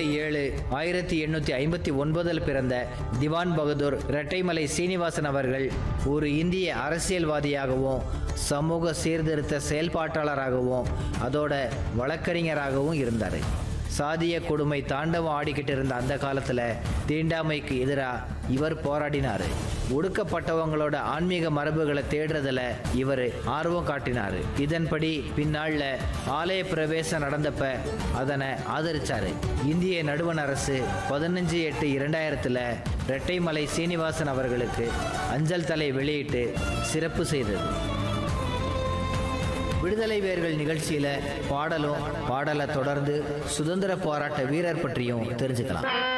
ஏழு ஆயிரத்தி எண்ணூற்றி ஐம்பத்தி ஒன்பதில் பிறந்த திவான் பகதூர் இரட்டைமலை சீனிவாசன் அவர்கள் ஒரு இந்திய அரசியல்வாதியாகவும் சமூக சீர்திருத்த செயல்பாட்டாளராகவும் அதோட வழக்கறிஞராகவும் இருந்தார் சாதிய கொடுமை தாண்டவம் ஆடிக்கிட்டு இருந்த அந்த காலத்தில் தீண்டாமைக்கு எதிராக இவர் போராடினார் ஒடுக்கப்பட்டவங்களோட ஆன்மீக மரபுகளை தேடுறதுல இவர் ஆர்வம் காட்டினார் இதன்படி பின்னாளில் ஆலய பிரவேசம் நடந்தப்ப அதனை ஆதரிச்சாரு இந்திய நடுவண் அரசு பதினஞ்சு எட்டு இரண்டாயிரத்தில் ரெட்டைமலை சீனிவாசன் அவர்களுக்கு அஞ்சல் தலை வெளியிட்டு சிறப்பு செய்தது விடுதலை வேர்கள் நிகழ்ச்சியில பாடலும் பாடலை தொடர்ந்து சுதந்திர போராட்ட வீரர் பற்றியும் தெரிஞ்சுக்கலாம்